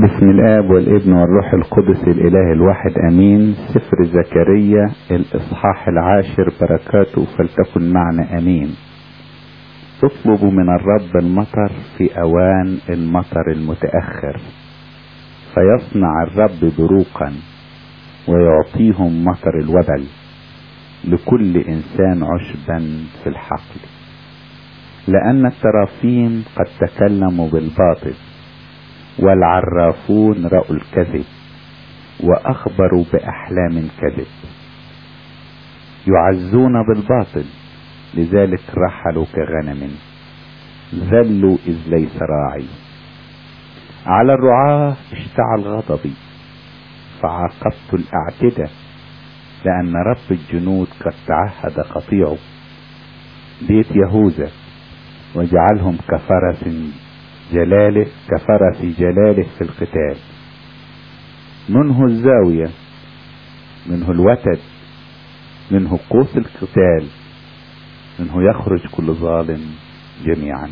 بسم الاب والابن والروح القدس الاله الواحد امين سفر زكريا الاصحاح العاشر بركاته فلتكن معنا امين اطلبوا من الرب المطر في اوان المطر المتاخر فيصنع الرب بروقا ويعطيهم مطر الوبل لكل انسان عشبا في الحقل لان الترافيم قد تكلموا بالباطل والعرافون رأوا الكذب وأخبروا بأحلام كذب يعزون بالباطل لذلك رحلوا كغنم ذلوا إذ ليس راعي على الرعاة اشتعل غضبي فعاقبت الأعتدة لأن رب الجنود قد تعهد قطيعه بيت يهوذا وجعلهم كفرس جلاله كفرس جلاله في القتال منه الزاوية منه الوتد منه قوس القتال منه يخرج كل ظالم جميعا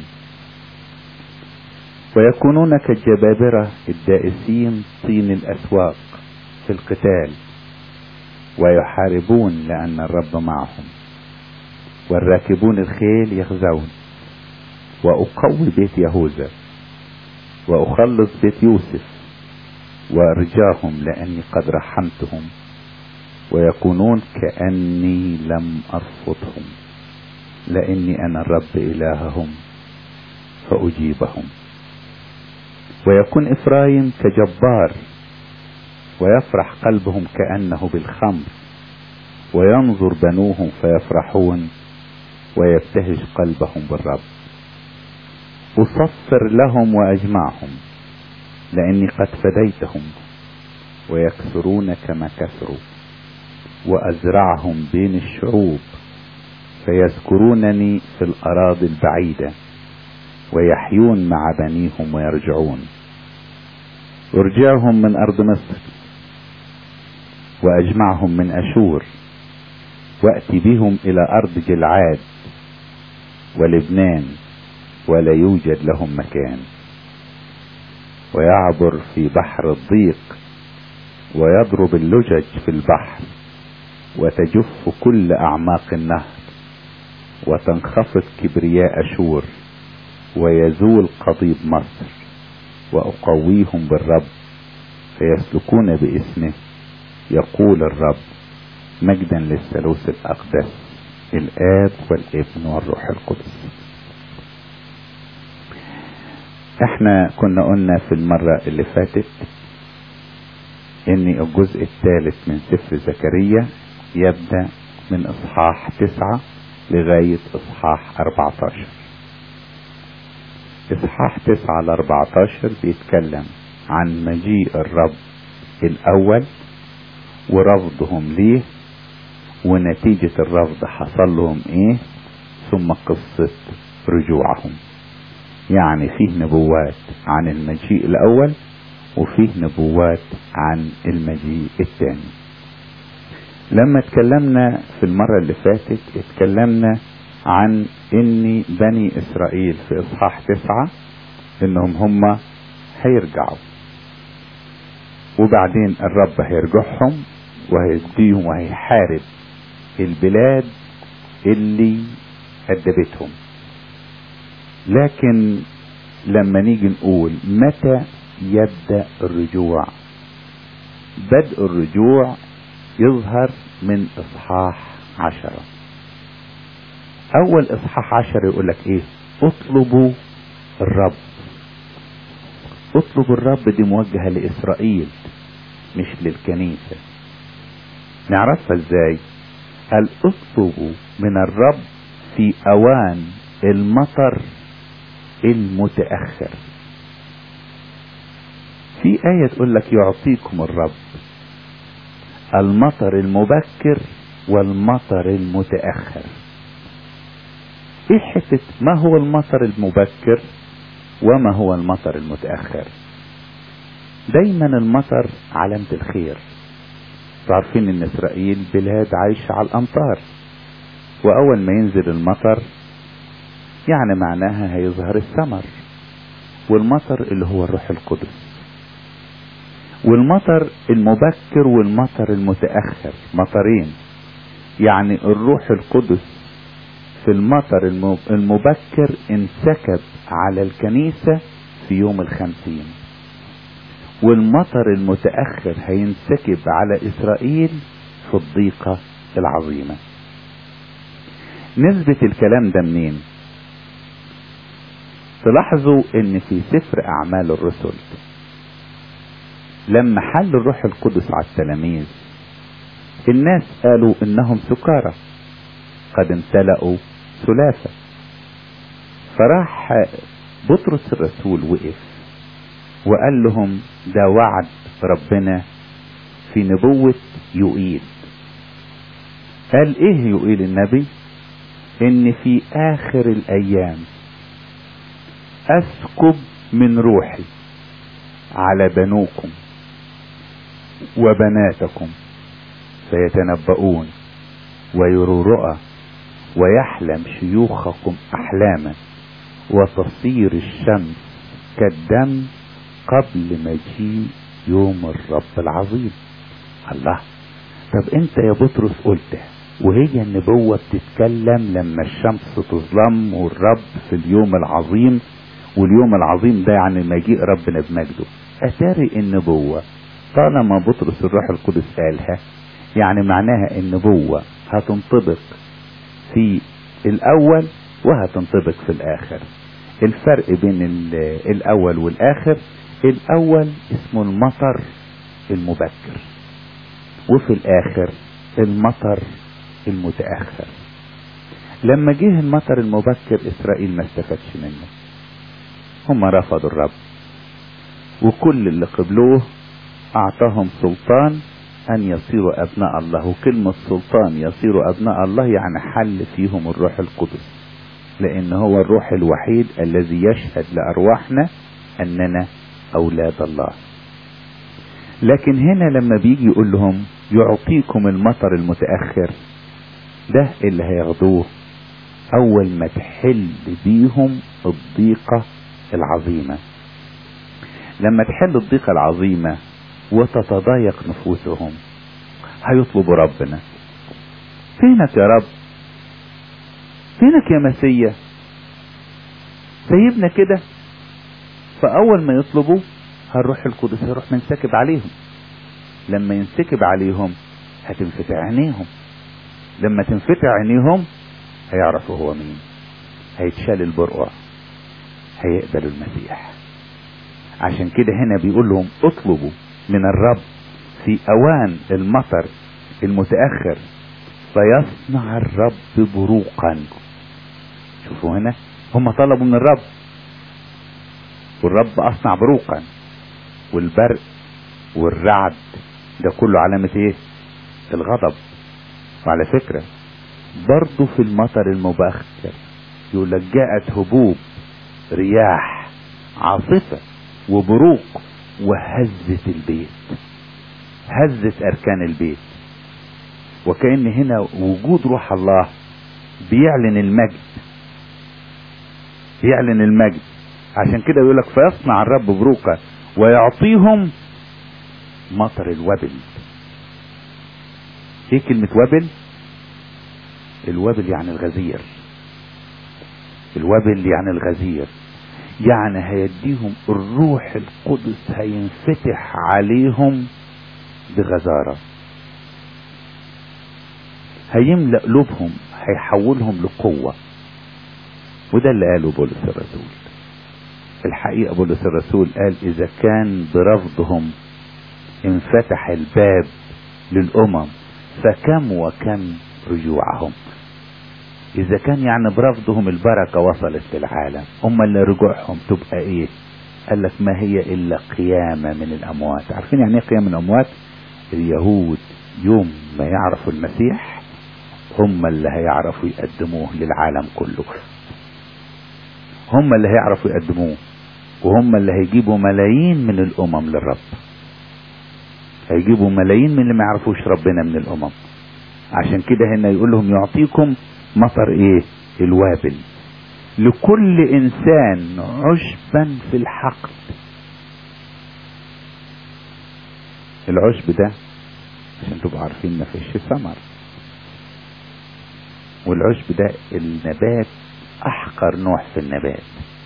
ويكونون كالجبابرة الدائسين طين الأسواق في القتال ويحاربون لأن الرب معهم والراكبون الخيل يخزون وأقوي بيت يهوذا وأخلص بيت يوسف وأرجاهم لأني قد رحمتهم ويكونون كأني لم أرفضهم لأني أنا الرب إلههم فأجيبهم ويكون إفرايم كجبار ويفرح قلبهم كأنه بالخمر وينظر بنوهم فيفرحون ويبتهج قلبهم بالرب أصفر لهم وأجمعهم لأني قد فديتهم ويكثرون كما كثروا وأزرعهم بين الشعوب فيذكرونني في الأراضي البعيدة ويحيون مع بنيهم ويرجعون أرجعهم من أرض مصر وأجمعهم من أشور وأتي بهم إلى أرض جلعاد ولبنان ولا يوجد لهم مكان ويعبر في بحر الضيق ويضرب اللجج في البحر وتجف كل اعماق النهر وتنخفض كبرياء اشور ويزول قضيب مصر واقويهم بالرب فيسلكون باسمه يقول الرب مجدا للثالوث الاقدس الاب والابن والروح القدس احنا كنا قلنا في المرة اللي فاتت ان الجزء الثالث من سفر زكريا يبدأ من اصحاح تسعة لغاية اصحاح اربعتاشر اصحاح تسعة لاربعتاشر بيتكلم عن مجيء الرب الاول ورفضهم ليه ونتيجة الرفض حصل لهم ايه ثم قصة رجوعهم يعني فيه نبوات عن المجيء الاول وفيه نبوات عن المجيء الثاني لما اتكلمنا في المرة اللي فاتت اتكلمنا عن ان بني اسرائيل في اصحاح تسعة انهم هم هيرجعوا وبعدين الرب هيرجعهم وهيديهم وهيحارب البلاد اللي أدبتهم لكن لما نيجي نقول متى يبدأ الرجوع بدء الرجوع يظهر من اصحاح عشرة اول اصحاح عشرة يقول لك ايه اطلبوا الرب اطلبوا الرب دي موجهة لاسرائيل مش للكنيسة نعرفها ازاي قال اطلبوا من الرب في اوان المطر المتأخر في آية تقول لك يعطيكم الرب المطر المبكر والمطر المتأخر ايه حتة ما هو المطر المبكر وما هو المطر المتأخر دايما المطر علامة الخير عارفين ان اسرائيل بلاد عايشة على الامطار واول ما ينزل المطر يعني معناها هيظهر الثمر والمطر اللي هو الروح القدس والمطر المبكر والمطر المتأخر مطرين يعني الروح القدس في المطر المبكر انسكب على الكنيسة في يوم الخمسين والمطر المتأخر هينسكب على إسرائيل في الضيقة العظيمة نثبت الكلام ده منين تلاحظوا ان في سفر اعمال الرسل لما حل الروح القدس على التلاميذ الناس قالوا انهم سكارى قد امتلأوا ثلاثة فراح بطرس الرسول وقف وقال لهم ده وعد ربنا في نبوة يؤيد قال ايه يؤيد النبي ان في اخر الايام اسكب من روحي على بنوكم وبناتكم فيتنبؤون ويروا رؤى ويحلم شيوخكم احلاما وتصير الشمس كالدم قبل مجيء يوم الرب العظيم الله طب انت يا بطرس قلت وهي النبوة بتتكلم لما الشمس تظلم والرب في اليوم العظيم واليوم العظيم ده يعني مجيء ربنا بمجده اتاري النبوة طالما بطرس الروح القدس قالها يعني معناها النبوة هتنطبق في الاول وهتنطبق في الاخر الفرق بين الاول والاخر الاول اسمه المطر المبكر وفي الاخر المطر المتاخر لما جه المطر المبكر اسرائيل ما استفادش منه هم رفضوا الرب وكل اللي قبلوه اعطاهم سلطان ان يصيروا ابناء الله وكلمة سلطان يصيروا ابناء الله يعني حل فيهم الروح القدس لان هو الروح الوحيد الذي يشهد لارواحنا اننا اولاد الله لكن هنا لما بيجي يقول لهم يعطيكم المطر المتاخر ده اللي هياخدوه اول ما تحل بيهم الضيقة العظيمة لما تحل الضيقة العظيمة وتتضايق نفوسهم هيطلبوا ربنا فينك يا رب فينك يا مسيا سيبنا كده فاول ما يطلبوا هالروح القدس هيروح منسكب عليهم لما ينسكب عليهم هتنفتح عينيهم لما تنفتح عينيهم هيعرفوا هو مين هيتشال البرقع هيقبلوا المسيح عشان كده هنا بيقول لهم اطلبوا من الرب في اوان المطر المتاخر فيصنع الرب بروقا شوفوا هنا هم طلبوا من الرب والرب اصنع بروقا والبرق والرعد ده كله علامة ايه الغضب وعلى فكرة برضه في المطر المبخر يقول لك جاءت هبوب رياح عاصفة وبروق وهزت البيت هزت اركان البيت وكأن هنا وجود روح الله بيعلن المجد بيعلن المجد عشان كده يقول لك فيصنع الرب بروقة ويعطيهم مطر الوبل ايه كلمة وبل الوبل يعني الغزير الوبل يعني الغزير يعني هيديهم الروح القدس هينفتح عليهم بغزارة هيملأ قلوبهم هيحولهم لقوة وده اللي قاله بولس الرسول الحقيقة بولس الرسول قال إذا كان برفضهم انفتح الباب للأمم فكم وكم رجوعهم إذا كان يعني برفضهم البركة وصلت للعالم هم اللي رجوعهم تبقى إيه قال لك ما هي إلا قيامة من الأموات عارفين يعني إيه قيامة من الأموات اليهود يوم ما يعرفوا المسيح هم اللي هيعرفوا يقدموه للعالم كله هم اللي هيعرفوا يقدموه وهم اللي هيجيبوا ملايين من الامم للرب هيجيبوا ملايين من اللي ما يعرفوش ربنا من الامم عشان كده هنا يقول لهم يعطيكم مطر ايه الوابل لكل انسان عشبا في الحقل العشب ده عشان تبقوا عارفين ما فيش ثمر والعشب ده النبات احقر نوع في النبات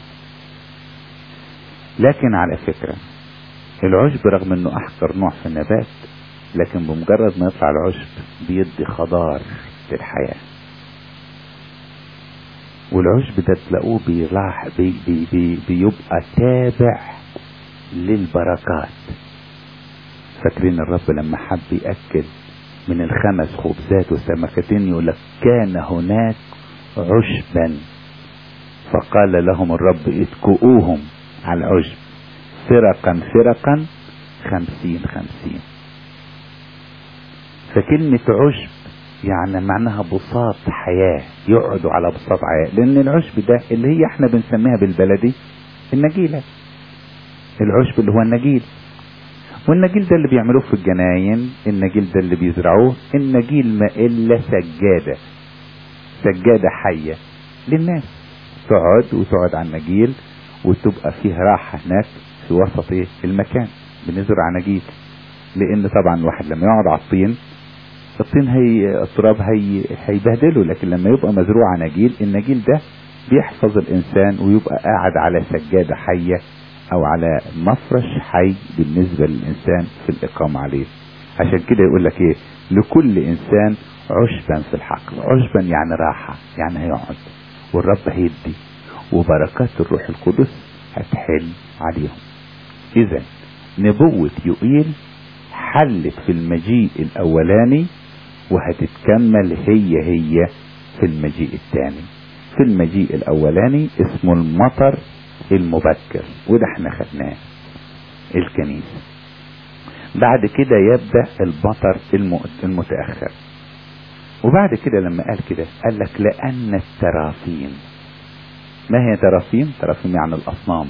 لكن على فكرة العشب رغم انه احقر نوع في النبات لكن بمجرد ما يطلع العشب بيدي خضار للحياة والعشب ده تلاقوه بيراح بي بي بي بيبقى تابع للبركات فاكرين الرب لما حب يأكل من الخمس خبزات وسمكتين يقول لك كان هناك عشبا فقال لهم الرب اتكؤوهم على العشب فرقا فرقا خمسين خمسين فكلمة عشب يعني معناها بساط حياة يقعدوا على بساط حياة لأن العشب ده اللي هي احنا بنسميها بالبلدي النجيلة العشب اللي هو النجيل والنجيل ده اللي بيعملوه في الجناين النجيل ده اللي بيزرعوه النجيل ما إلا سجادة سجادة حية للناس تقعد وتقعد على النجيل وتبقى فيه راحة هناك في وسط ايه المكان بنزرع نجيل لان طبعا الواحد لما يقعد على الطين الطين هي التراب هي هيبهدله لكن لما يبقى مزروع نجيل النجيل ده بيحفظ الانسان ويبقى قاعد على سجادة حية او على مفرش حي بالنسبة للانسان في الاقامة عليه عشان كده يقول لك ايه لكل انسان عشبا في الحقل عشبا يعني راحة يعني هيقعد والرب هيدي وبركات الروح القدس هتحل عليهم اذا نبوة يقيل حلت في المجيء الاولاني وهتتكمل هي هي في المجيء الثاني في المجيء الاولاني اسمه المطر المبكر وده احنا خدناه الكنيسة بعد كده يبدأ المطر المتأخر وبعد كده لما قال كده قال لك لأن الترافيم ما هي ترافيم ترافيم يعني الأصنام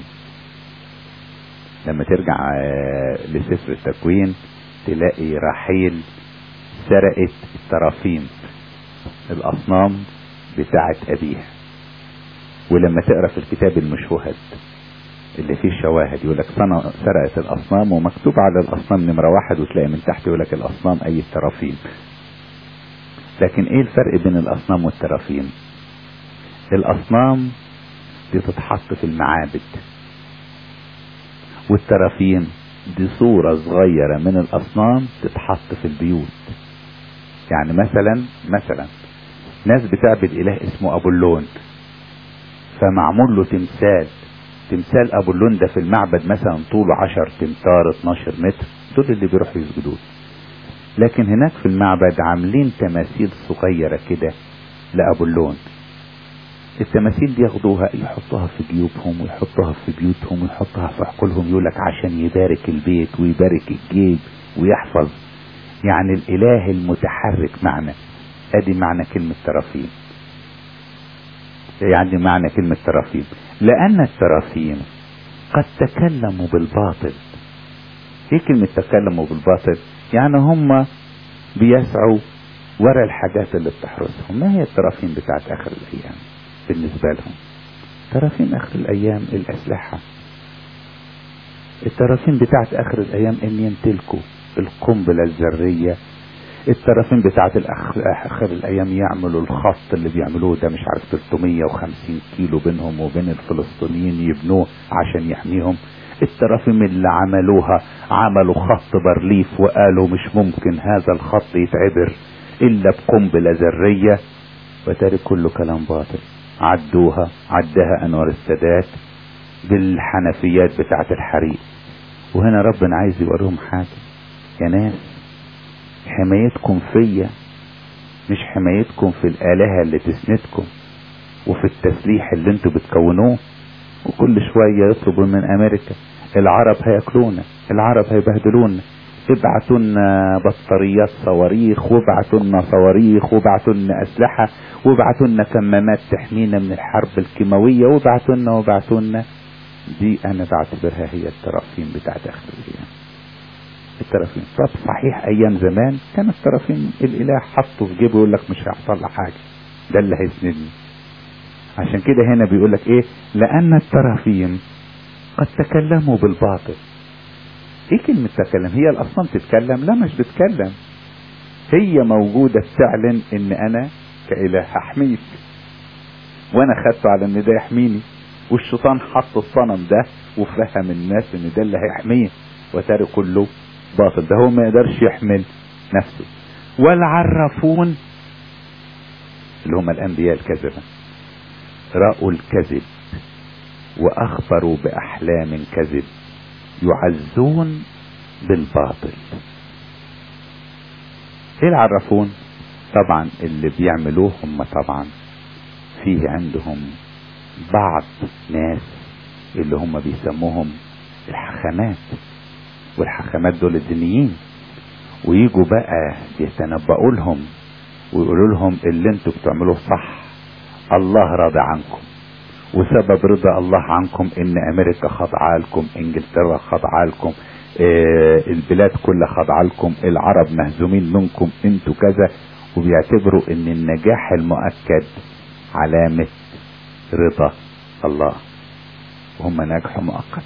لما ترجع لسفر التكوين تلاقي رحيل سرقت الترافيم الأصنام بتاعة أبيها ولما تقرا في الكتاب المشوهد اللي فيه الشواهد يقول لك سرقت الاصنام ومكتوب على الاصنام نمره واحد وتلاقي من تحت يقول لك الاصنام اي الترافيم لكن ايه الفرق بين الاصنام والترافيم الاصنام دي تتحط في المعابد والترافيم دي صورة صغيرة من الاصنام تتحط في البيوت يعني مثلا مثلا ناس بتعبد اله اسمه ابولون فمعمول له تمثال تمثال ابولون ده في المعبد مثلا طوله 10 تمتار 12 متر دول اللي بيروحوا يسجدوا لكن هناك في المعبد عاملين تماثيل صغيرة كده لابولون التماثيل دي ياخدوها يحطوها في جيوبهم ويحطوها في بيوتهم ويحطوها في عقولهم يقول لك عشان يبارك البيت ويبارك الجيب ويحفظ يعني الاله المتحرك معنا ادي معنى كلمة ترافيم يعني معنى كلمة ترافيم لأن الترافيم قد تكلموا بالباطل ايه كلمة تكلموا بالباطل يعني هم بيسعوا ورا الحاجات اللي بتحرسهم ما هي الترافيم بتاعت آخر الأيام بالنسبة لهم ترافيم آخر الأيام الأسلحة الترافيم بتاعت آخر الأيام إن يمتلكوا القنبلة الذرية الترافيم بتاعت اخر الايام يعملوا الخط اللي بيعملوه ده مش عارف 350 كيلو بينهم وبين الفلسطينيين يبنوه عشان يحميهم الترافيم اللي عملوها عملوا خط برليف وقالوا مش ممكن هذا الخط يتعبر الا بقنبلة ذرية وتارك كله كلام باطل عدوها عدها انوار السادات بالحنفيات بتاعت الحريق وهنا ربنا عايز يوريهم حاجة يا ناس حمايتكم فيا مش حمايتكم في الآلهة اللي تسندكم وفي التسليح اللي انتوا بتكونوه وكل شوية يطلبوا من أمريكا العرب هياكلونا العرب هيبهدلونا ابعتوا لنا بطاريات صواريخ وابعتوا لنا صواريخ وابعتوا لنا أسلحة وابعتوا لنا كمامات تحمينا من الحرب الكيماوية وابعتوا لنا وابعتوا لنا دي أنا بعتبرها هي التراثيم بتاعت آخر الأيام الترافيم طب صحيح ايام زمان كان الترافيم الاله حطه في جيبه يقول لك مش هيحصل له حاجه ده اللي هيسندني عشان كده هنا بيقول لك ايه لان الترافيم قد تكلموا بالباطل ايه كلمة تكلم هي الاصنام تتكلم لا مش بتتكلم هي موجودة تعلن ان انا كاله هحميك وانا خدته على ان ده يحميني والشيطان حط الصنم ده وفهم الناس ان ده اللي هيحميه وتاري كله باطل ده هو ما يقدرش يحمل نفسه والعرافون اللي هم الانبياء الكذبة رأوا الكذب واخبروا باحلام كذب يعزون بالباطل ايه العرافون طبعا اللي بيعملوه هم طبعا فيه عندهم بعض ناس اللي هم بيسموهم الحخامات والحخامات دول الدينيين ويجوا بقى يتنبؤوا لهم ويقولوا لهم اللي انتوا بتعملوه صح الله راضي عنكم وسبب رضا الله عنكم ان امريكا خاضعه لكم انجلترا خاضعه لكم آه البلاد كلها خاضعه لكم العرب مهزومين منكم انتوا كذا وبيعتبروا ان النجاح المؤكد علامة رضا الله هم نجحوا مؤقت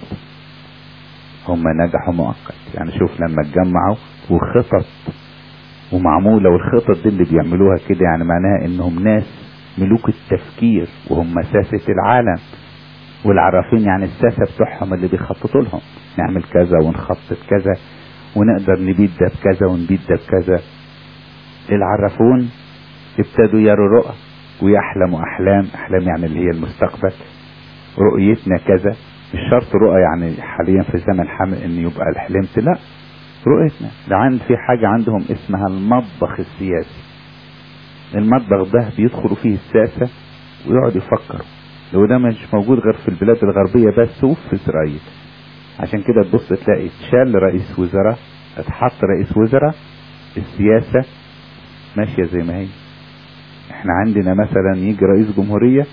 هم نجحوا مؤقت يعني شوف لما اتجمعوا وخطط ومعمولة والخطط دي اللي بيعملوها كده يعني معناها انهم ناس ملوك التفكير وهم ساسة العالم والعرافين يعني الساسة بتوعهم اللي بيخططوا لهم نعمل كذا ونخطط كذا ونقدر نبيد ده بكذا ونبيد ده بكذا العرافون ابتدوا يروا رؤى ويحلموا احلام احلام يعني اللي هي المستقبل رؤيتنا كذا مش شرط رؤى يعني حاليا في زمن حمل ان يبقى حلمت لا رؤيتنا ده عند في حاجة عندهم اسمها المطبخ السياسي المطبخ ده بيدخلوا فيه الساسة ويقعد يفكروا لو ده مش موجود غير في البلاد الغربية بس وفي اسرائيل عشان كده تبص تلاقي اتشال رئيس وزراء اتحط رئيس وزراء السياسة ماشية زي ما هي احنا عندنا مثلا يجي رئيس جمهورية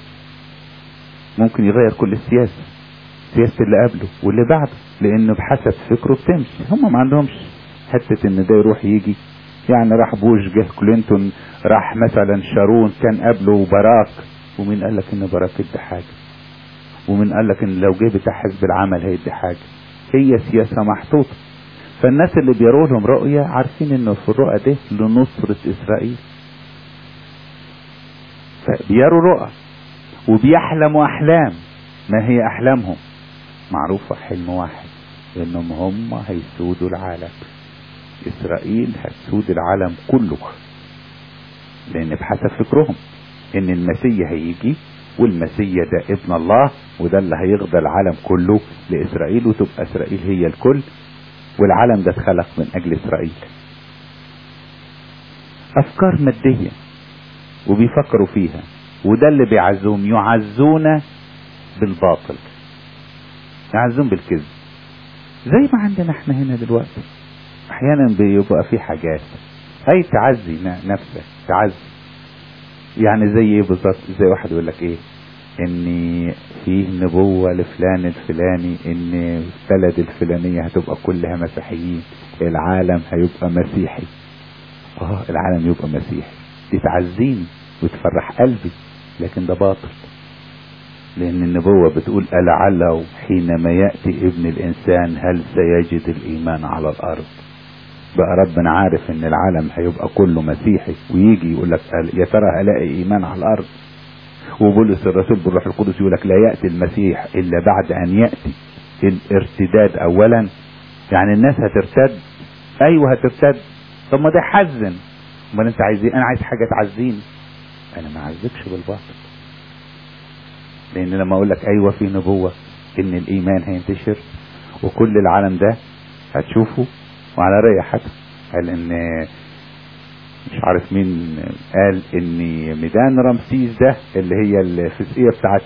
ممكن يغير كل السياسة سياسة اللي قبله واللي بعده لانه بحسب فكره بتمشي هم ما عندهمش حتة ان ده يروح يجي يعني راح بوش جه كلينتون راح مثلا شارون كان قبله باراك ومين قال لك ان باراك ادى حاجة ومين قال لك ان لو جه بتاع حزب العمل هيدي حاجة هي سياسة محطوطة فالناس اللي بيروا لهم رؤية عارفين انه في الرؤى دي لنصرة اسرائيل فبيروا رؤى وبيحلموا احلام ما هي احلامهم معروفة حلم واحد انهم هم هيسودوا العالم اسرائيل هتسود العالم كله لان بحسب فكرهم ان المسيح هيجي والمسيح ده ابن الله وده اللي هيغضى العالم كله لاسرائيل وتبقى اسرائيل هي الكل والعالم ده اتخلق من اجل اسرائيل افكار مادية وبيفكروا فيها وده اللي بيعزوهم يعزون بالباطل يعزون بالكذب زي ما عندنا احنا هنا دلوقتي احيانا بيبقى في حاجات اي تعزي نفسك تعزي يعني زي ايه بالظبط زي واحد يقول لك ايه ان فيه نبوة لفلان الفلاني ان البلد الفلانية هتبقى كلها مسيحيين العالم هيبقى مسيحي اه العالم يبقى مسيحي دي تعزيني وتفرح قلبي لكن ده باطل لان النبوة بتقول ألعله حينما يأتي ابن الانسان هل سيجد الايمان على الارض بقى ربنا عارف ان العالم هيبقى كله مسيحي ويجي يقول لك يا ترى هلاقي ايمان على الارض وبولس الرسول بالروح القدس يقول لك لا ياتي المسيح الا بعد ان ياتي الارتداد اولا يعني الناس هترتد ايوه هترتد طب ما ده حزن امال انت عايز ايه انا عايز حاجه تعزيني انا ما اعذبش بالباطل لان لما اقول لك ايوه في نبوه ان الايمان هينتشر وكل العالم ده هتشوفه وعلى رأي حسن قال ان مش عارف مين قال ان ميدان رمسيس ده اللي هي الفسقية بتاعت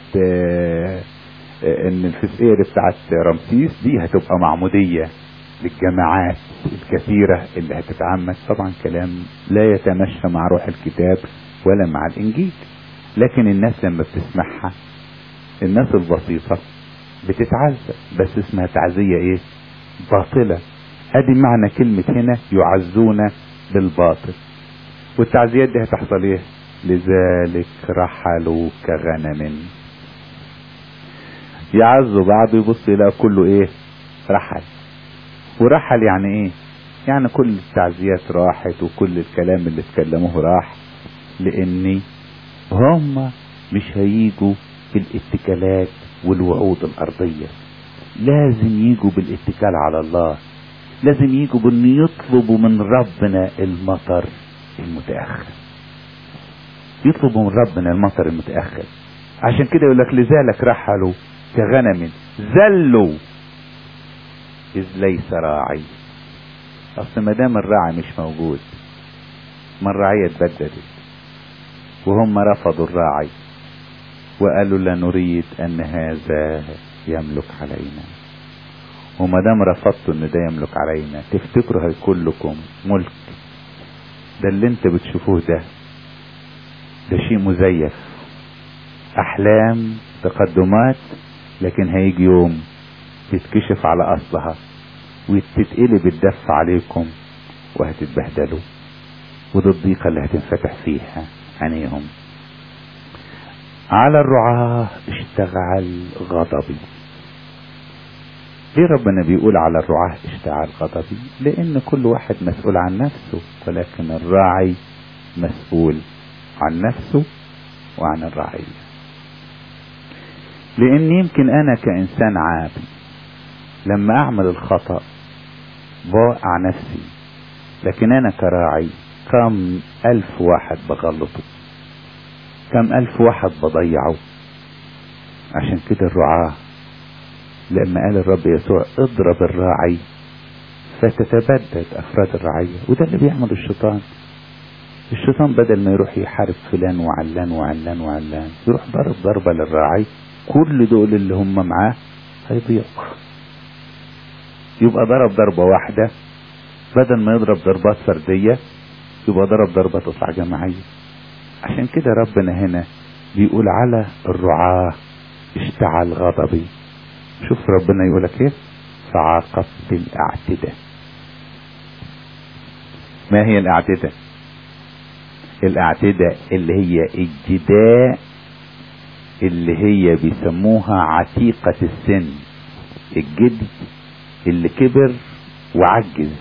ان الفسقية اللي بتاعت رمسيس دي هتبقى معمودية للجماعات الكثيرة اللي هتتعمد طبعا كلام لا يتمشى مع روح الكتاب ولا مع الانجيل لكن الناس لما بتسمعها الناس البسيطة بتتعزى بس اسمها تعزية ايه باطلة ادي معنى كلمة هنا يعزون بالباطل والتعزيات دي هتحصل ايه لذلك رحلوا كغنم يعزوا بعض يبص يلاقي كله ايه رحل ورحل يعني ايه يعني كل التعزيات راحت وكل الكلام اللي اتكلموه راح لاني هم مش هيجوا بالاتكالات والوعود الارضية لازم يجوا بالاتكال على الله لازم يجوا بان يطلبوا من ربنا المطر المتأخر يطلبوا من ربنا المطر المتأخر عشان كده يقول لك لذلك رحلوا كغنم زلوا إذ ليس راعي أصل ما دام الراعي مش موجود ما الرعية اتبددت وهم رفضوا الراعي وقالوا لا نريد أن هذا يملك علينا وما دام رفضتوا ان ده يملك علينا تفتكروا هيكون لكم ملك ده اللي انت بتشوفوه ده ده شيء مزيف احلام تقدمات لكن هيجي يوم تتكشف على اصلها وتتقلب الدف عليكم وهتتبهدلوا وده الضيقة اللي هتنفتح فيها عينيهم على الرعاة اشتغل غضبي ليه ربنا بيقول على الرعاة اشتعل غضبي لان كل واحد مسؤول عن نفسه ولكن الراعي مسؤول عن نفسه وعن الرعية لان يمكن انا كانسان عادي لما اعمل الخطأ بوقع نفسي لكن انا كراعي كم الف واحد بغلطه كم الف واحد بضيعه عشان كده الرعاه لما قال الرب يسوع اضرب الراعي فتتبدد افراد الرعيه وده اللي بيعمل الشيطان الشيطان بدل ما يروح يحارب فلان وعلان وعلان وعلان يروح ضرب ضربه للراعي كل دول اللي هم معاه هيضيعوا يبقى ضرب ضربه واحده بدل ما يضرب ضربات فرديه يبقى ضرب ضربه تطلع جماعيه عشان كده ربنا هنا بيقول على الرعاه اشتعل غضبي شوف ربنا يقولك ايه فعاقبت الاعتداء ما هي الاعتداء الاعتداء اللي هي الجداء اللي هي بيسموها عتيقة السن الجد اللي كبر وعجز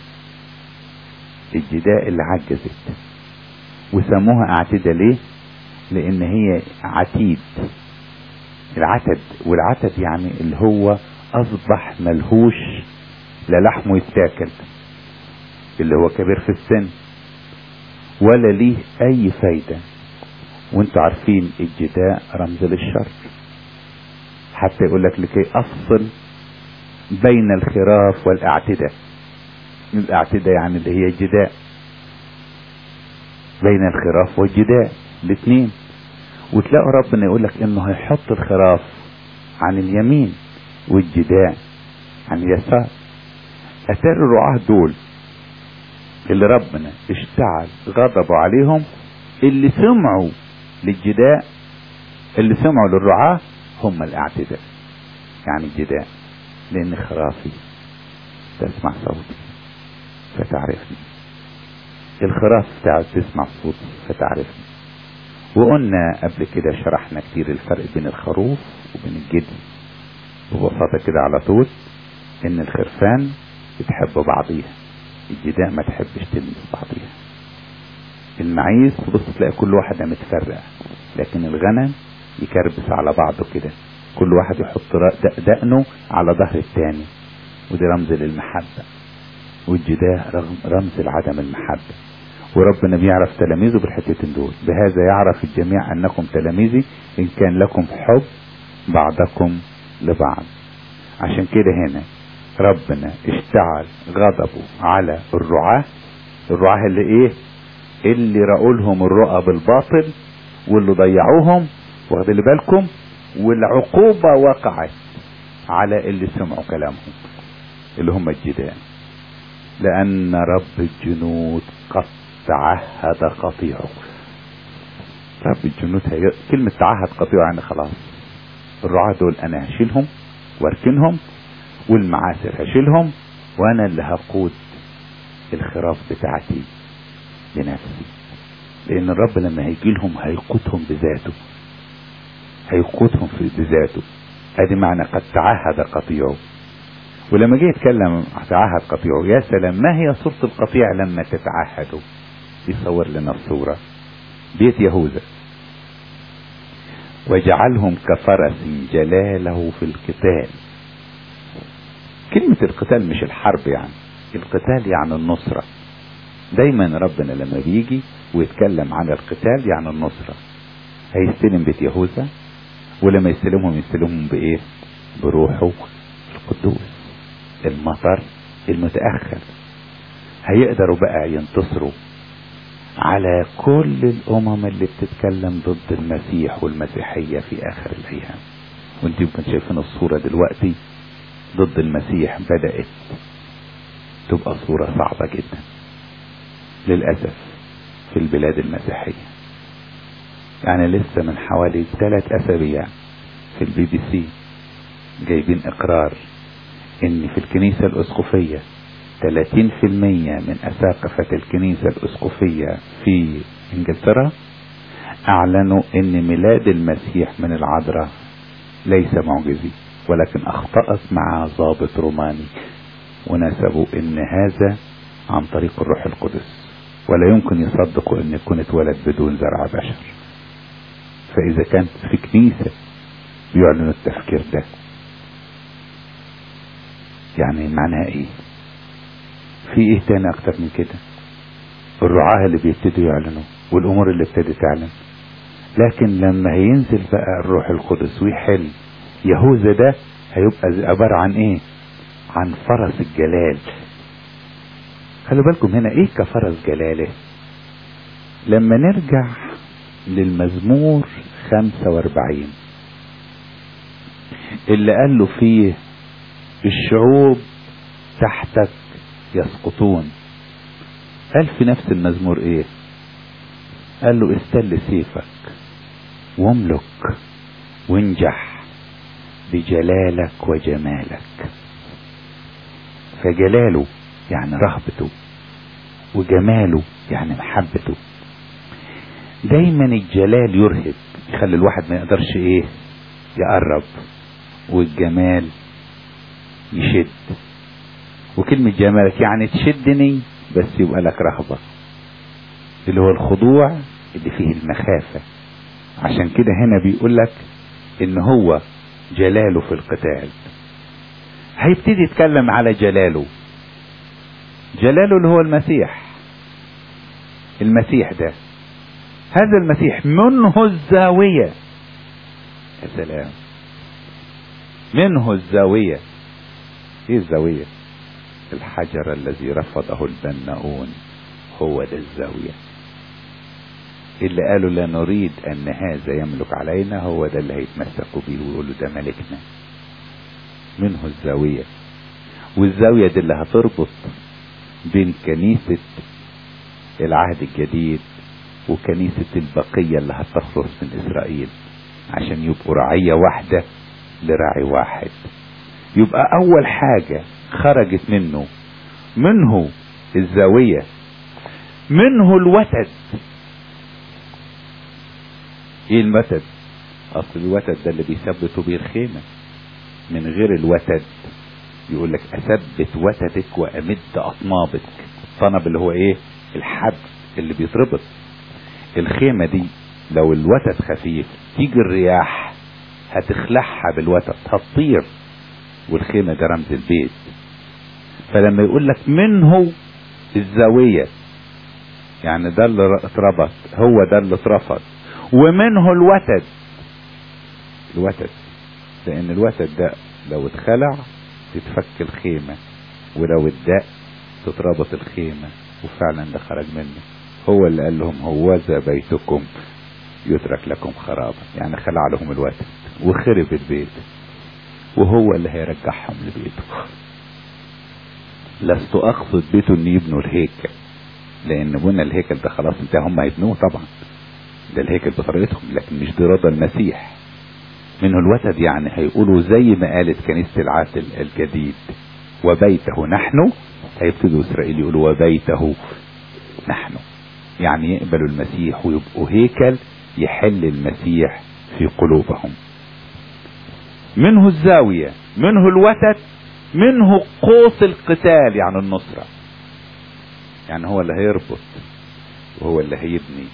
الجداء اللي عجزت وسموها اعتداء ليه لان هي عتيد العتد والعتد يعني اللي هو اصبح ملهوش لا لحمه يتاكل اللي هو كبير في السن ولا ليه اي فايدة وانتوا عارفين الجداء رمز للشر حتى يقول لك لكي افصل بين الخراف والاعتداء الاعتداء يعني اللي هي الجداء بين الخراف والجداء الاثنين وتلاقوا ربنا يقول لك انه هيحط الخراف عن اليمين والجداء عن اليسار اثار الرعاة دول اللي ربنا اشتعل غضبه عليهم اللي سمعوا للجداء اللي سمعوا للرعاة هم الاعتداء يعني الجداء لان خرافي تسمع صوتي فتعرفني الخراف بتاعت تسمع صوتي فتعرفني وقلنا قبل كده شرحنا كتير الفرق بين الخروف وبين الجدي ببساطة كده على طول ان الخرفان بتحب بعضيها الجداء ما تحبش تلمس بعضيها المعيز تبص تلاقي كل واحدة متفرقة لكن الغنم يكربس على بعضه كده كل واحد يحط دقنه على ظهر التاني ودي رمز للمحبة والجداء رمز لعدم المحبة وربنا بيعرف تلاميذه بالحتتين دول بهذا يعرف الجميع انكم تلاميذي ان كان لكم حب بعضكم لبعض عشان كده هنا ربنا اشتعل غضبه على الرعاة الرعاة اللي ايه اللي رأوا لهم الرؤى بالباطل واللي ضيعوهم واخدين بالكم والعقوبة وقعت على اللي سمعوا كلامهم اللي هم الجدال لأن رب الجنود قد تعهد قطيعه رب الجنود هي كلمة تعهد قطيعه يعني خلاص الرعاة دول أنا هشيلهم واركنهم والمعاسر هشيلهم وأنا اللي هقود الخراف بتاعتي لنفسي لأن الرب لما هيجي لهم هيقودهم بذاته هيقودهم في بذاته ادي معنى قد تعهد قطيعه ولما جه يتكلم تعهد قطيعه يا سلام ما هي صورة القطيع لما تتعهدوا يصور لنا الصورة بيت يهوذا وجعلهم كفرس جلاله في القتال كلمة القتال مش الحرب يعني القتال يعني النصرة دايما ربنا لما بيجي ويتكلم عن القتال يعني النصرة هيستلم بيت يهوذا ولما يستلمهم يستلمهم بايه بروحه القدوس المطر المتأخر هيقدروا بقى ينتصروا على كل الامم اللي بتتكلم ضد المسيح والمسيحية في اخر الايام وانت يمكن شايفين الصورة دلوقتي ضد المسيح بدأت تبقى صورة صعبة جدا للأسف في البلاد المسيحية يعني لسه من حوالي ثلاث أسابيع في البي بي سي جايبين إقرار إن في الكنيسة الأسقفية 30% من أساقفة الكنيسة الأسقفية في إنجلترا أعلنوا إن ميلاد المسيح من العذراء ليس معجزي ولكن أخطأت مع ضابط روماني ونسبوا إن هذا عن طريق الروح القدس ولا يمكن يصدقوا إن يكون اتولد بدون زرع بشر فإذا كان في كنيسة بيعلنوا التفكير ده يعني معناها ايه في ايه تاني اكتر من كده الرعاة اللي بيبتدوا يعلنوا والامور اللي ابتدت تعلن لكن لما هينزل بقى الروح القدس ويحل يهوذا ده هيبقى عبارة عن ايه عن فرس الجلال خلوا بالكم هنا ايه كفرس جلاله لما نرجع للمزمور 45 اللي قال له فيه الشعوب تحتك يسقطون قال في نفس المزمور ايه قال له استل سيفك واملك وانجح بجلالك وجمالك فجلاله يعني رهبته وجماله يعني محبته دايما الجلال يرهب يخلي الواحد ما يقدرش ايه يقرب والجمال يشد وكلمة جمالك يعني تشدني بس يبقى لك رهبة اللي هو الخضوع اللي فيه المخافة عشان كده هنا بيقول لك ان هو جلاله في القتال هيبتدي يتكلم على جلاله جلاله اللي هو المسيح المسيح ده هذا المسيح منه الزاوية يا سلام منه الزاوية ايه الزاوية الحجر الذي رفضه البناؤون هو ده الزاوية اللي قالوا لا نريد ان هذا يملك علينا هو ده اللي هيتمسكوا بيه ويقولوا ده ملكنا منه الزاوية والزاوية دي اللي هتربط بين كنيسة العهد الجديد وكنيسة البقية اللي هتخلص من إسرائيل عشان يبقوا رعية واحدة لراعي واحد يبقى أول حاجة خرجت منه منه الزاوية منه الوتد ايه الوتد اصل الوتد ده اللي بيثبتوا بيه الخيمة من غير الوتد يقول لك اثبت وتدك وامد اطنابك الطنب اللي هو ايه الحبل اللي بيتربط الخيمة دي لو الوتد خفيف تيجي الرياح هتخلعها بالوتد هتطير والخيمة ده رمز البيت فلما يقول لك منه الزاوية يعني ده اللي اتربط هو ده اللي اترفض ومنه الوتد الوتد لان الوتد ده لو اتخلع تتفك الخيمة ولو اتدق تتربط الخيمة وفعلا ده خرج منه هو اللي قال لهم هوذا بيتكم يترك لكم خرابا يعني خلع لهم الوتد وخرب البيت وهو اللي هيرجعهم لبيته لست اقصد بيته ان يبنوا الهيكل لان بنى الهيكل ده خلاص انت هم هيبنوه طبعا ده الهيكل بطريقتهم لكن مش دي رضا المسيح منه الوتد يعني هيقولوا زي ما قالت كنيسة العهد الجديد وبيته نحن هيبتدوا اسرائيل يقولوا وبيته نحن يعني يقبلوا المسيح ويبقوا هيكل يحل المسيح في قلوبهم منه الزاوية منه الوتد منه قوس القتال يعني النصرة يعني هو اللي هيربط وهو اللي هيبني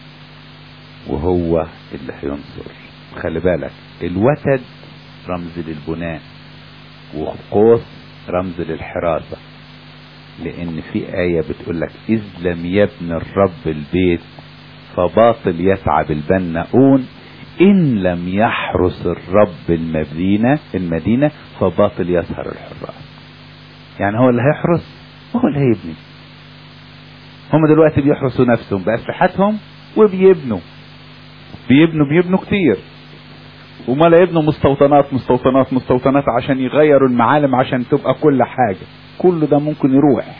وهو اللي هينصر خلي بالك الوتد رمز للبناء والقوس رمز للحراسة لان في آية بتقول لك اذ لم يبن الرب البيت فباطل يسعى بالبناؤون ان لم يحرس الرب المدينة المدينة فباطل يسهر الحراس يعني هو اللي هيحرس وهو اللي هيبني هم دلوقتي بيحرسوا نفسهم بأسلحتهم وبيبنوا بيبنوا بيبنوا كتير وما لا يبنوا مستوطنات مستوطنات مستوطنات عشان يغيروا المعالم عشان تبقى كل حاجة كل ده ممكن يروح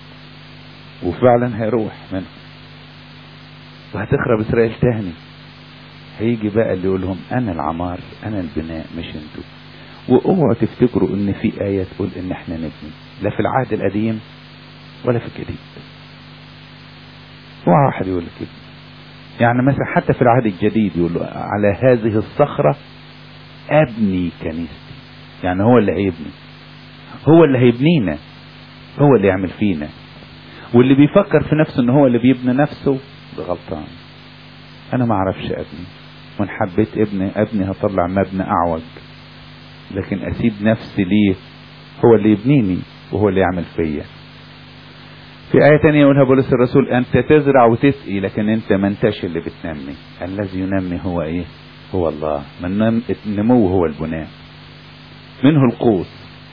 وفعلا هيروح منهم وهتخرب اسرائيل تاني هيجي بقى اللي يقول لهم انا العمار انا البناء مش انتوا واوعوا تفتكروا ان في ايه تقول ان احنا نبني لا في العهد القديم ولا في الجديد اوعى واحد يقول لك كده يعني مثلا حتى في العهد الجديد يقول له على هذه الصخرة ابني كنيستي يعني هو اللي هيبني هو اللي هيبنينا هو اللي يعمل فينا واللي بيفكر في نفسه ان هو اللي بيبني نفسه ده غلطان انا ما اعرفش ابني وان حبيت ابني ابني هطلع مبنى اعوج لكن اسيب نفسي ليه هو اللي يبنيني وهو اللي يعمل فيا في آية تانية يقولها بولس الرسول أنت تزرع وتسقي لكن أنت ما انتش اللي بتنمي الذي ينمي هو إيه هو الله من النمو هو البناء منه القوس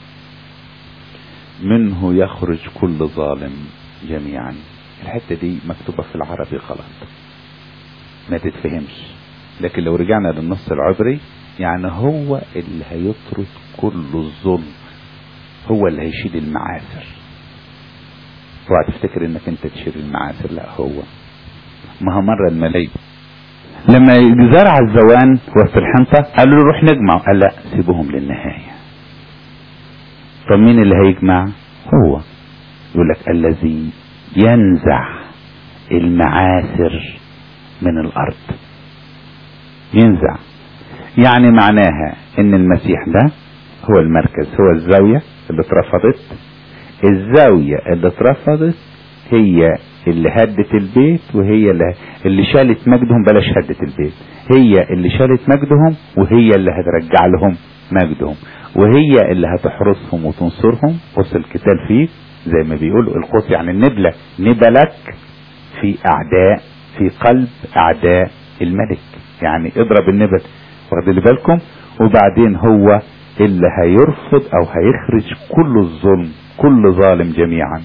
منه يخرج كل ظالم جميعا الحتة دي مكتوبة في العربي غلط ما تتفهمش لكن لو رجعنا للنص العبري يعني هو اللي هيطرد كل الظلم هو اللي هيشيل المعاثر اوعى تفتكر انك انت تشيل المعاصر لا هو ما هو مرة الملاك لما زرع الزوان وسط الحنطة قالوا له روح نجمع قال لا سيبوهم للنهاية طب مين اللي هيجمع هو يقول لك الذي ينزع المعاثر من الارض ينزع يعني معناها ان المسيح ده هو المركز هو الزاوية اللي اترفضت الزاوية اللي اترفضت هي اللي هدت البيت وهي اللي, اللي شالت مجدهم بلاش هدت البيت هي اللي شالت مجدهم وهي اللي هترجع لهم مجدهم وهي اللي هتحرسهم وتنصرهم قص الكتاب فيه زي ما بيقولوا القوس يعني النبلة نبلك في اعداء في قلب اعداء الملك يعني اضرب النبل واخدين بالكم وبعدين هو اللي هيرفض او هيخرج كل الظلم كل ظالم جميعا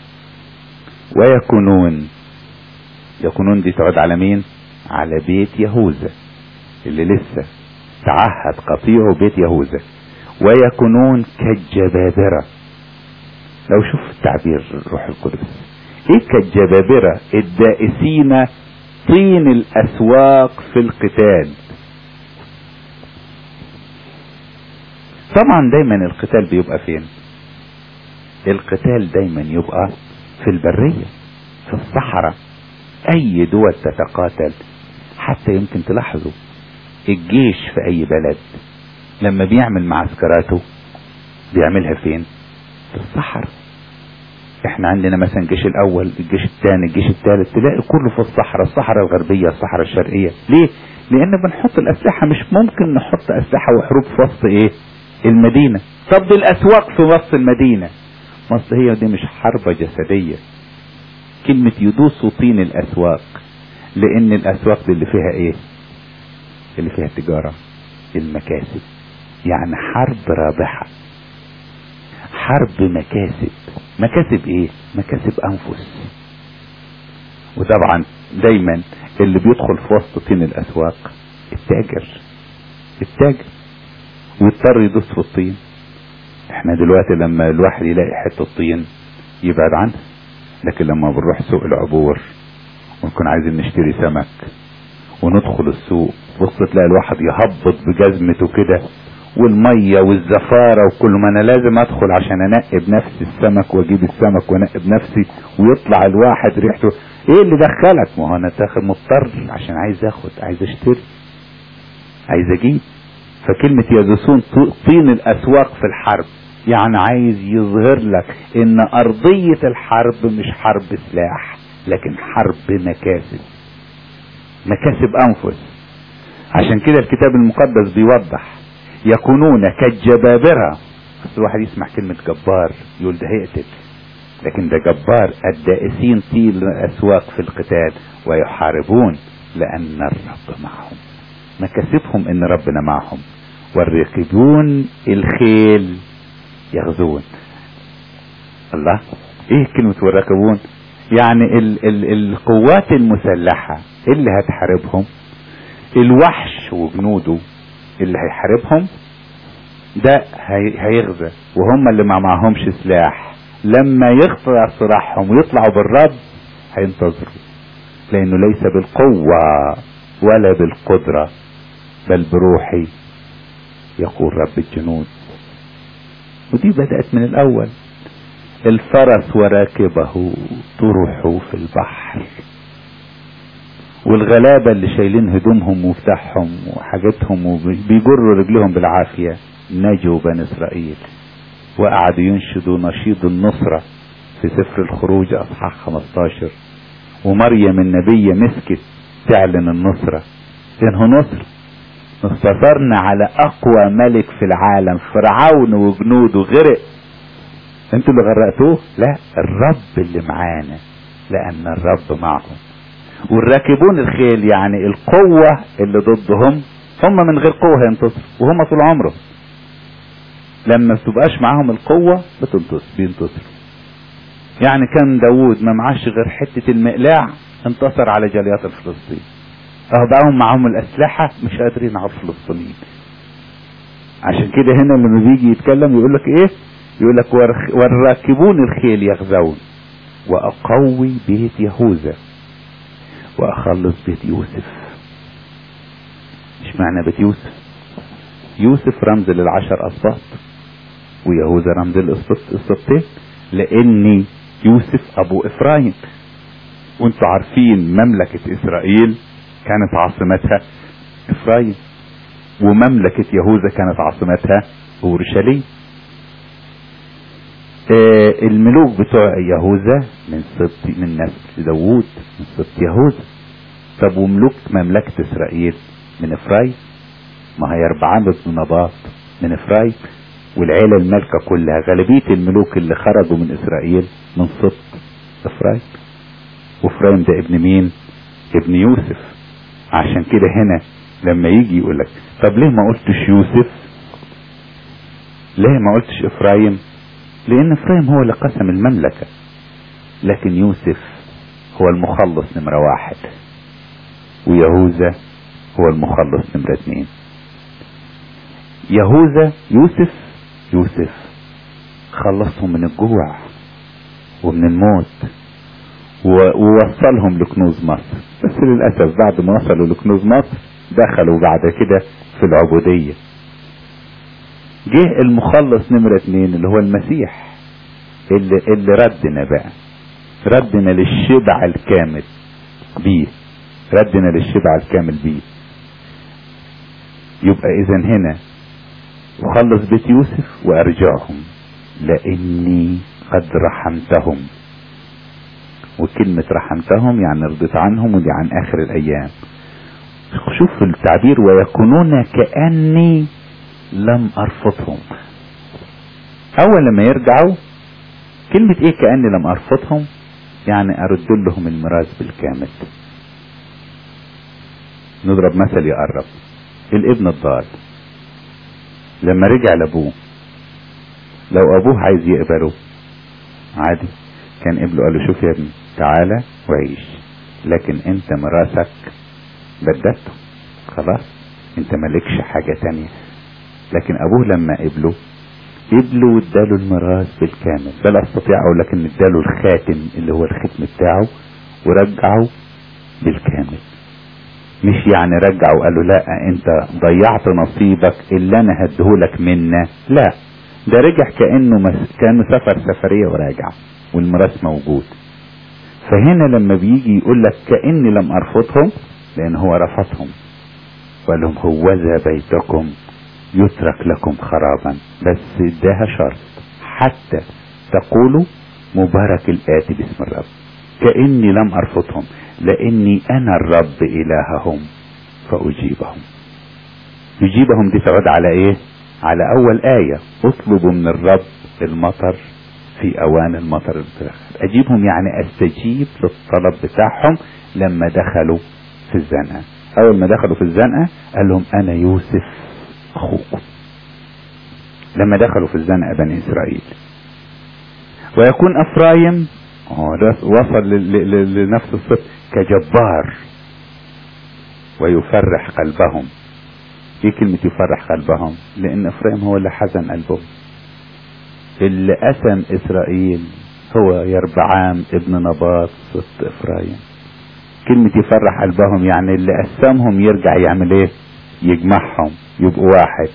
ويكونون يكونون دي تعود على مين على بيت يهوذا اللي لسه تعهد قطيعه بيت يهوذا ويكونون كالجبابرة لو شوف التعبير روح القدس ايه كالجبابرة الدائسين طين الاسواق في القتال طبعا دايما القتال بيبقى فين القتال دايما يبقى في البرية في الصحراء اي دول تتقاتل حتى يمكن تلاحظوا الجيش في اي بلد لما بيعمل معسكراته بيعملها فين في الصحراء احنا عندنا مثلا الجيش الاول الجيش الثاني الجيش الثالث تلاقي كله في الصحراء الصحراء الغربية الصحراء الشرقية ليه لان بنحط الاسلحة مش ممكن نحط اسلحة وحروب في وسط ايه المدينة طب دي الاسواق في وسط المدينة مصر هي دي مش حرب جسدية كلمة يدوس طين الاسواق لان الاسواق دي اللي فيها ايه اللي فيها التجارة المكاسب يعني حرب رابحة حرب مكاسب مكاسب ايه مكاسب انفس وطبعا دايما اللي بيدخل في وسط طين الاسواق التاجر التاجر ويضطر يدوس في الطين احنا دلوقتي لما الواحد يلاقي حته طين يبعد عنها لكن لما بنروح سوق العبور ونكون عايزين نشتري سمك وندخل السوق بص تلاقي الواحد يهبط بجزمته كده والمية والزفارة وكل ما انا لازم ادخل عشان انقي بنفسي السمك واجيب السمك وانقي بنفسي ويطلع الواحد ريحته ايه اللي دخلك ما هو انا داخل مضطر عشان عايز اخد عايز اشتري عايز اجيب فكلمة يدوسون طين الاسواق في الحرب يعني عايز يظهر لك ان ارضية الحرب مش حرب سلاح لكن حرب مكاسب مكاسب انفس عشان كده الكتاب المقدس بيوضح يكونون كالجبابرة بس الواحد يسمع كلمة جبار يقول ده هيقتل لكن ده جبار الدائسين طيل الاسواق في القتال ويحاربون لان الرب معهم مكاسبهم ان ربنا معهم والراكبون الخيل يغزون الله ايه كلمة والراكبون يعني ال ال القوات المسلحة اللي هتحاربهم الوحش وجنوده اللي هيحاربهم ده هي هيغزى وهم اللي ما معهمش سلاح لما يقطع صراحهم ويطلعوا بالرب هينتظروا لانه ليس بالقوة ولا بالقدرة بل بروحي يقول رب الجنود ودي بدأت من الاول الفرس وراكبه طرحوا في البحر والغلابة اللي شايلين هدومهم ومفتاحهم وحاجتهم وبيجروا رجلهم بالعافية نجوا بني اسرائيل وقعدوا ينشدوا نشيد النصرة في سفر الخروج اصحاح 15 ومريم النبية مسكت تعلن النصرة لانه نصر انتصرنا على اقوى ملك في العالم فرعون وجنوده غرق انتوا اللي غرقتوه لا الرب اللي معانا لان الرب معهم والراكبون الخيل يعني القوة اللي ضدهم هم من غير قوة هينتصروا وهم طول عمرهم لما بتبقاش معاهم القوة بتنتصر بينتصروا يعني كان داوود ما معاش غير حتة المقلاع انتصر على جاليات الفلسطين اهو بقى معاهم الاسلحة مش قادرين على الفلسطينيين عشان كده هنا لما بيجي يتكلم يقول لك ايه يقول لك والراكبون الخيل يغزون واقوي بيت يهوذا واخلص بيت يوسف مش معنى بيت يوسف يوسف رمز للعشر اسباط ويهوذا رمز للسبطين لان يوسف ابو افرايم وانتوا عارفين مملكة اسرائيل كانت عاصمتها افرايم ومملكة يهوذا كانت عاصمتها اورشليم آه الملوك بتوع يهوذا من سبط من نسل داوود من سبط يهوذا طب وملوك مملكة اسرائيل من افرايم ما هي اربعة بن نباط من افرايم والعيلة المالكة كلها غالبية الملوك اللي خرجوا من اسرائيل من سبط افرايم وافرايم ده ابن مين ابن يوسف عشان كده هنا لما يجي يقول لك طب ليه ما قلتش يوسف ليه ما قلتش افرايم لان افرايم هو اللي قسم المملكة لكن يوسف هو المخلص نمرة واحد ويهوذا هو المخلص نمرة اتنين يهوذا يوسف يوسف خلصهم من الجوع ومن الموت ووصلهم لكنوز مصر بس للأسف بعد ما وصلوا لكنوز مصر دخلوا بعد كده في العبودية جه المخلص نمرة اتنين اللي هو المسيح اللي, اللي ردنا بقى ردنا للشبع الكامل بيه ردنا للشبع الكامل بيه يبقى اذا هنا وخلص بيت يوسف وارجعهم لاني قد رحمتهم وكلمة رحمتهم يعني رضيت عنهم ودي عن اخر الايام شوف التعبير ويكونون كأني لم ارفضهم اول لما يرجعوا كلمة ايه كأني لم ارفضهم يعني ارد لهم الميراث بالكامل نضرب مثل يقرب الابن الضال لما رجع لابوه لو ابوه عايز يقبله عادي كان ابنه قال له شوف يا ابني تعالى وعيش لكن انت مراسك بدته خلاص انت مالكش حاجة تانية لكن ابوه لما قبله قبله واداله الميراث بالكامل بل استطيع اقول لك ان اداله الخاتم اللي هو الختم بتاعه ورجعه بالكامل مش يعني رجع وقال له لا انت ضيعت نصيبك اللي انا هديهولك منا لا ده رجع كانه مس... كانه سفر سفريه وراجع والميراث موجود فهنا لما بيجي يقول لك كاني لم ارفضهم لان هو رفضهم وقال لهم هوذا بيتكم يترك لكم خرابا بس اداها شرط حتى تقولوا مبارك الآتي باسم الرب كأني لم أرفضهم لأني أنا الرب إلههم فأجيبهم يجيبهم دي تعود على إيه على أول آية اطلبوا من الرب المطر في أوان المطر المتأخر أجيبهم يعني أستجيب للطلب بتاعهم لما دخلوا في الزنقة أول ما دخلوا في الزنقة قال لهم أنا يوسف أخوكم لما دخلوا في الزنقة بني إسرائيل ويكون أفرايم وصل لنفس الصفة كجبار ويفرح قلبهم ايه كلمة يفرح قلبهم لان افرايم هو اللي حزن قلبهم اللي قسم اسرائيل هو يربعام ابن نباط ست افرايم كلمة يفرح قلبهم يعني اللي قسمهم يرجع يعمل ايه يجمعهم يبقوا واحد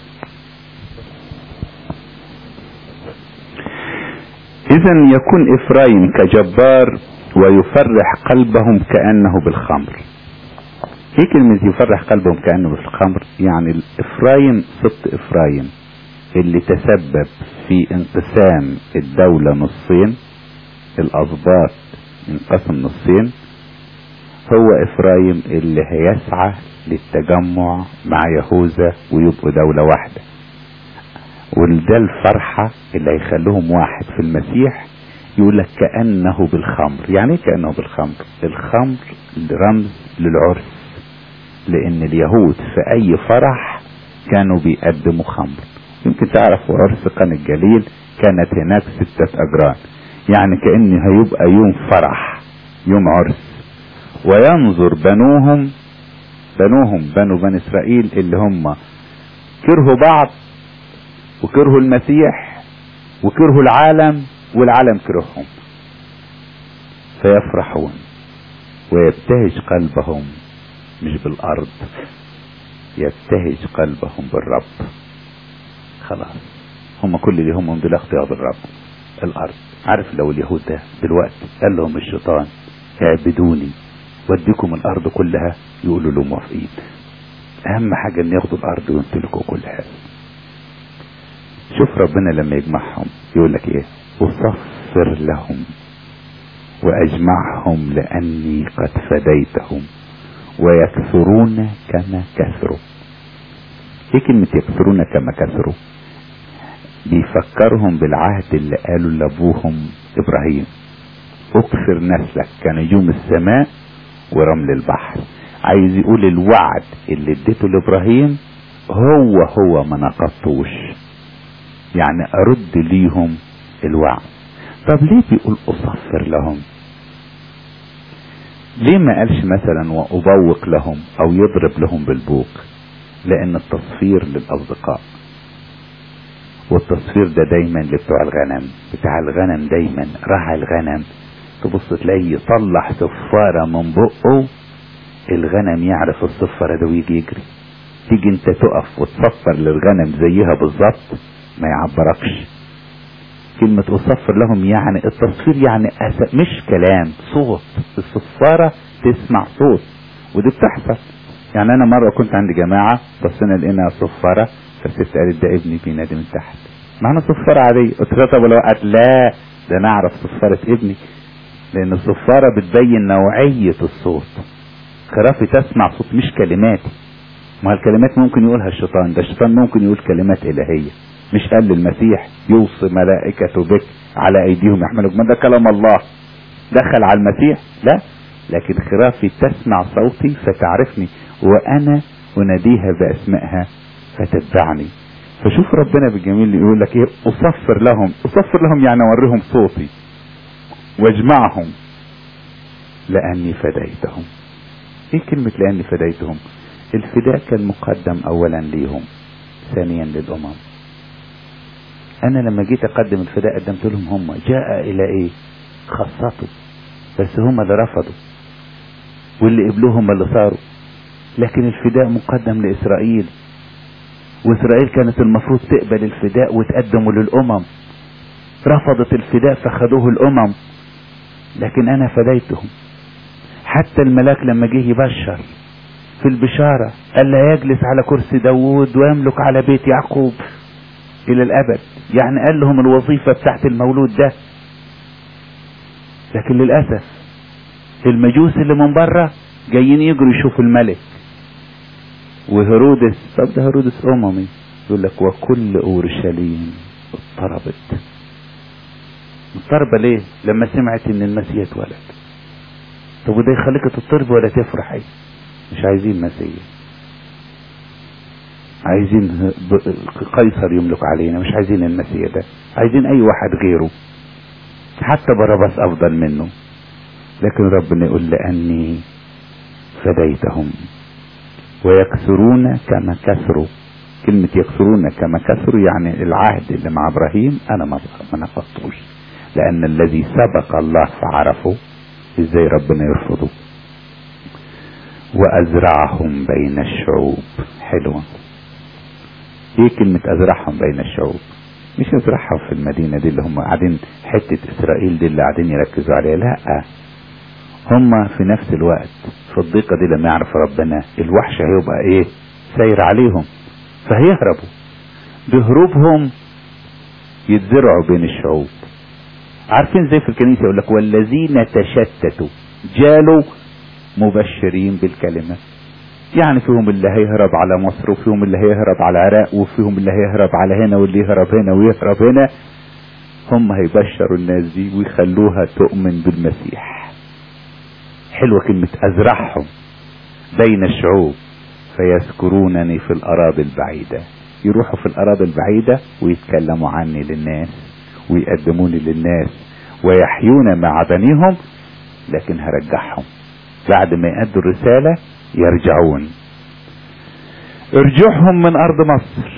اذا يكون افرايم كجبار ويفرح قلبهم كأنه بالخمر ايه كلمة يفرح قلبهم كأنه بالخمر يعني افرايم سبط افرايم اللي تسبب في انقسام الدولة نصين الاسباط انقسم نصين هو افرايم اللي هيسعى للتجمع مع يهوذا ويبقوا دولة واحدة وده الفرحة اللي هيخلوهم واحد في المسيح يقول لك كأنه بالخمر يعني ايه كأنه بالخمر الخمر رمز للعرس لان اليهود في اي فرح كانوا بيقدموا خمر يمكن تعرفوا عرس قنا الجليل كانت هناك ستة اجران يعني كأن هيبقى يوم فرح يوم عرس وينظر بنوهم بنوهم بنو بني اسرائيل اللي هم كرهوا بعض وكرهوا المسيح وكرهوا العالم والعالم كرههم فيفرحون ويبتهج قلبهم مش بالارض يبتهج قلبهم بالرب خلاص هم كل اللي هم دول اختيار الرب الارض عارف لو اليهود ده دلوقتي قال لهم الشيطان اعبدوني وديكم الارض كلها يقولوا له موافقين اهم حاجة ان ياخدوا الارض ويمتلكوا كل حاجة شوف ربنا لما يجمعهم يقول لك ايه اصفر لهم واجمعهم لاني قد فديتهم ويكثرون كما كثروا ايه كلمة يكثرون كما كثروا بيفكرهم بالعهد اللي قالوا لابوهم ابراهيم اكثر نسلك كنجوم السماء ورمل البحر عايز يقول الوعد اللي اديته لابراهيم هو هو ما نقضتوش يعني ارد ليهم الوعد طب ليه بيقول اصفر لهم ليه ما قالش مثلا وابوق لهم او يضرب لهم بالبوق لان التصفير للاصدقاء والتصفير ده دايما لبتوع الغنم بتاع الغنم دايما راعي الغنم تبص تلاقيه يطلع صفارة من بقه الغنم يعرف الصفارة ده ويجي يجري تيجي انت تقف وتصفر للغنم زيها بالظبط ما يعبركش كلمة أصفر لهم يعني التصفير يعني أس... مش كلام صوت الصفارة تسمع صوت ودي بتحصل يعني أنا مرة كنت عند جماعة بصينا لقينا صفارة فالست قالت ده ابني بينادي من تحت معنا صفارة عادية قلت لها طب ولو قالت لا ده أنا أعرف صفارة ابني لأن الصفارة بتبين نوعية الصوت خرافي تسمع صوت مش كلمات ما الكلمات ممكن يقولها الشيطان ده الشيطان ممكن يقول كلمات إلهية مش قال للمسيح يوصي ملائكته بك على ايديهم يحملوك ما ده كلام الله دخل على المسيح لا لكن خرافي تسمع صوتي فتعرفني وانا اناديها باسمائها فتتبعني فشوف ربنا بالجميل يقول لك ايه اصفر لهم اصفر لهم يعني اوريهم صوتي واجمعهم لاني فديتهم ايه كلمة لاني فديتهم الفداء كان مقدم اولا ليهم ثانيا للامم انا لما جيت اقدم الفداء قدمت لهم هم جاء الى ايه خاصته بس هم اللي رفضوا واللي قبلوه هم اللي صاروا لكن الفداء مقدم لاسرائيل واسرائيل كانت المفروض تقبل الفداء وتقدمه للامم رفضت الفداء فخدوه الامم لكن انا فديتهم حتى الملاك لما جه يبشر في البشارة قال لا يجلس على كرسي داوود ويملك على بيت يعقوب الى الابد يعني قال لهم الوظيفة بتاعت المولود ده لكن للأسف المجوس اللي من بره جايين يجروا يشوفوا الملك وهرودس طب ده هرودس أممي يقول لك وكل أورشليم اضطربت مضطربة ليه؟ لما سمعت إن المسيح اتولد طب وده يخليك تضطرب ولا تفرحي؟ مش عايزين مسيح عايزين قيصر يملك علينا مش عايزين المسيح ده عايزين أي واحد غيره حتى باراباس افضل منه لكن ربنا يقول لاني فديتهم ويكسرون كما كسروا كلمة يكسرون كما كسروا يعني العهد اللي مع ابراهيم انا ما نفضتوش لان الذي سبق الله فعرفه ازاي ربنا يرفضه وازرعهم بين الشعوب حلوة ايه كلمة ازرعهم بين الشعوب مش ازرعهم في المدينة دي اللي هم قاعدين حتة اسرائيل دي اللي قاعدين يركزوا عليها لا هم في نفس الوقت في الضيقة دي لما يعرف ربنا الوحش هيبقى ايه ساير عليهم فهيهربوا بهروبهم يتزرعوا بين الشعوب عارفين زي في الكنيسة يقول لك والذين تشتتوا جالوا مبشرين بالكلمة يعني فيهم اللي هيهرب على مصر وفيهم اللي هيهرب على العراق وفيهم اللي هيهرب على هنا واللي يهرب هنا ويهرب هنا هم هيبشروا الناس دي ويخلوها تؤمن بالمسيح حلوة كلمة أزرعهم بين الشعوب فيذكرونني في الأراضي البعيدة يروحوا في الأراضي البعيدة ويتكلموا عني للناس ويقدموني للناس ويحيون مع بنيهم لكن هرجعهم بعد ما يأدوا الرسالة يرجعون ارجعهم من ارض مصر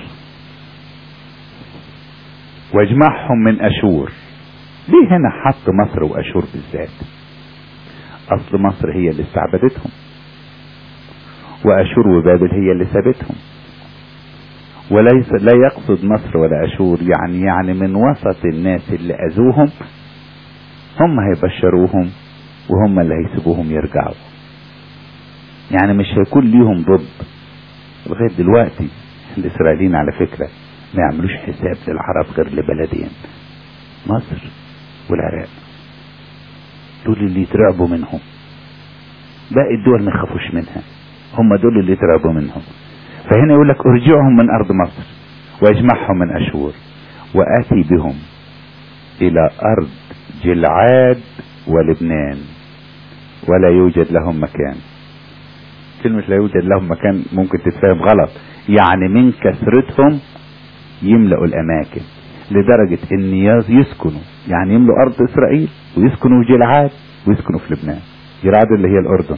واجمعهم من اشور ليه هنا حط مصر واشور بالذات اصل مصر هي اللي استعبدتهم واشور وبابل هي اللي سابتهم وليس لا يقصد مصر ولا اشور يعني يعني من وسط الناس اللي اذوهم هم هيبشروهم وهم اللي هيسيبوهم يرجعوا يعني مش هيكون ليهم ضد لغايه دلوقتي الاسرائيليين على فكره ما يعملوش حساب للعرب غير لبلدين مصر والعراق دول اللي يترعبوا منهم باقي الدول ما يخافوش منها هم دول اللي يترعبوا منهم فهنا يقول لك ارجعهم من ارض مصر واجمعهم من اشور واتي بهم الى ارض جلعاد ولبنان ولا يوجد لهم مكان كلمة لا يوجد لهم مكان ممكن تتفهم غلط يعني من كثرتهم يملأوا الأماكن لدرجة إن يسكنوا يعني يملأوا أرض إسرائيل ويسكنوا في جلعاد ويسكنوا في لبنان جلعاد اللي هي الأردن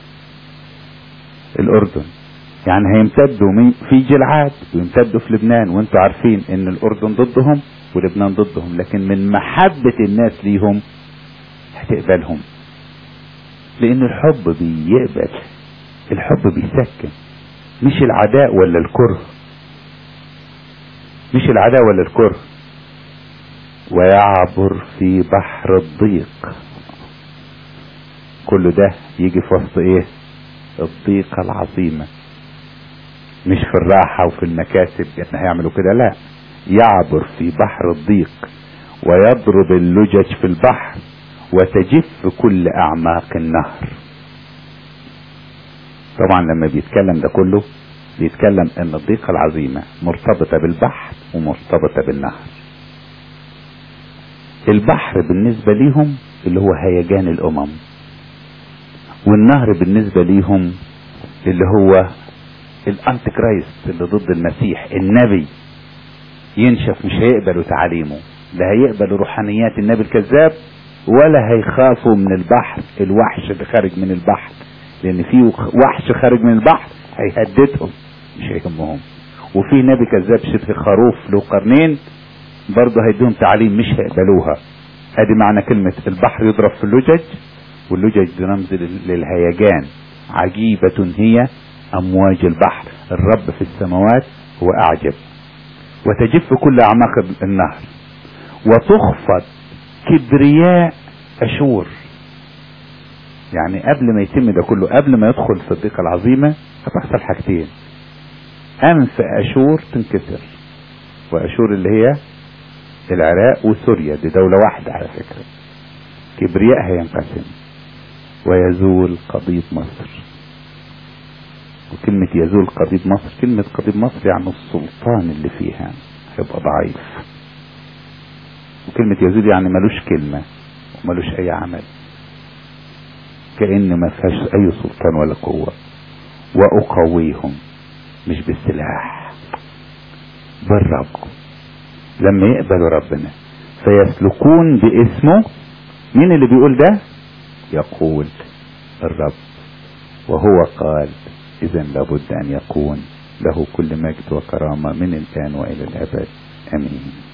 الأردن يعني هيمتدوا من في جلعاد ويمتدوا في لبنان وانتوا عارفين ان الأردن ضدهم ولبنان ضدهم لكن من محبة الناس ليهم هتقبلهم لأن الحب بيقبل الحب بيسكن مش العداء ولا الكره مش العداء ولا الكره ويعبر في بحر الضيق كل ده يجي في وسط ايه الضيقة العظيمة مش في الراحة وفي المكاسب يعني هيعملوا كده لا يعبر في بحر الضيق ويضرب اللجج في البحر وتجف كل اعماق النهر طبعا لما بيتكلم ده كله بيتكلم ان الضيقة العظيمة مرتبطة بالبحر ومرتبطة بالنهر البحر بالنسبة ليهم اللي هو هيجان الامم والنهر بالنسبة ليهم اللي هو الانتي كرايست اللي ضد المسيح النبي ينشف مش هيقبلوا تعاليمه لا هيقبلوا روحانيات النبي الكذاب ولا هيخافوا من البحر الوحش اللي خارج من البحر لان في وحش خارج من البحر هيهددهم مش هيهمهم وفي نبي كذاب شبه خروف له قرنين برضه هيديهم تعليم مش هيقبلوها ادي معنى كلمة البحر يضرب في اللجج واللجج دي رمز للهيجان عجيبة هي امواج البحر الرب في السماوات هو اعجب وتجف كل اعماق النهر وتخفض كبرياء اشور يعني قبل ما يتم ده كله قبل ما يدخل في الضيقة العظيمة هتحصل حاجتين أنف أشور تنكسر واشور اللي هي العراق وسوريا دي دولة واحدة على فكرة كبريائها ينقسم ويزول قضيب مصر وكلمة يزول قضيب مصر كلمة قضيب مصر يعني السلطان اللي فيها هيبقى ضعيف وكلمة يزول يعني ملوش كلمة وملوش أي عمل كأن ما فيهاش أي سلطان ولا قوة وأقويهم مش بالسلاح بالرب لما يقبلوا ربنا فيسلكون باسمه مين اللي بيقول ده يقول الرب وهو قال اذا لابد ان يكون له كل مجد وكرامة من الان والى الابد امين